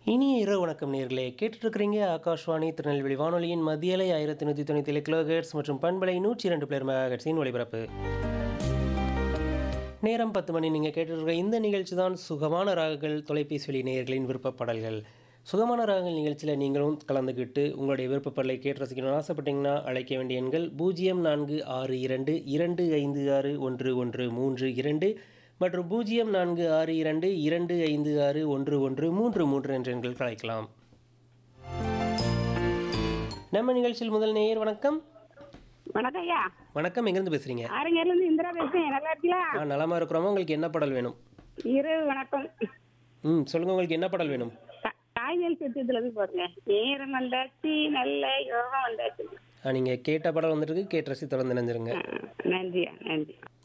இனிய இரவு வணக்கம் நேர்களே கேட்டுட்ருக்கிறீங்க ஆகாஷ்வாணி திருநெல்வேலி வானொலியின் மத்தியலை ஆயிரத்தி நூற்றி தொண்ணூற்றி ஏழு கிலோஹெட்ஸ் மற்றும் பண்பலை நூற்றி இரண்டு பிளேர் மெகாஹெட்ஸின் ஒளிபரப்பு நேரம் பத்து மணி நீங்கள் கேட்டுருக்க இந்த நிகழ்ச்சி தான் சுகமான ராகங்கள் தொலைபேசி வழி நேயர்களின் விருப்பப்பாடல்கள் சுகமான ராகங்கள் நிகழ்ச்சியில் நீங்களும் கலந்துக்கிட்டு உங்களுடைய விருப்பப்பாடலை கேட்டு ரசிக்கணும்னு ஆசைப்பட்டீங்கன்னா அழைக்க வேண்டிய எண்கள் பூஜ்ஜியம் நான்கு ஆறு இரண்டு இரண்டு ஐந்து ஆறு ஒன்று ஒன்று மூன்று இரண்டு மற்றும் பூஜ்ஜியம் நான்கு ஆறு இரண்டு இரண்டு ஐந்து ஆறு ஒன்று ஒன்று மூன்று மூன்று என்ற எண்களுக்கு அழைக்கலாம் நம்ம நிகழ்ச்சியில் முதல் நேயர் வணக்கம் வணக்கம் ஐயா வணக்கம் எங்கேருந்து பேசுகிறீங்க ஆரங்கர்ல இருந்து இந்திரா பேசுறேன் நல்லா இருக்கீங்களா ஆ நலமாக இருக்கிறோமா உங்களுக்கு என்ன பாடல் வேணும் இரவு வணக்கம் ம் சொல்லுங்கள் உங்களுக்கு என்ன பாடல் வேணும் கா- காய்கறி சத்தியத்துல இருந்து பாருங்க நேரம் வந்தாச்சு நல்ல யோகம் வந்தாச்சு நீங்கள் கேட்ட பாடல் வந்துட்டு இருக்கு கேட்டு ரசி தொடர்ந்து நினைஞ்சிருங்க ஆ, நன்றியா நன்றி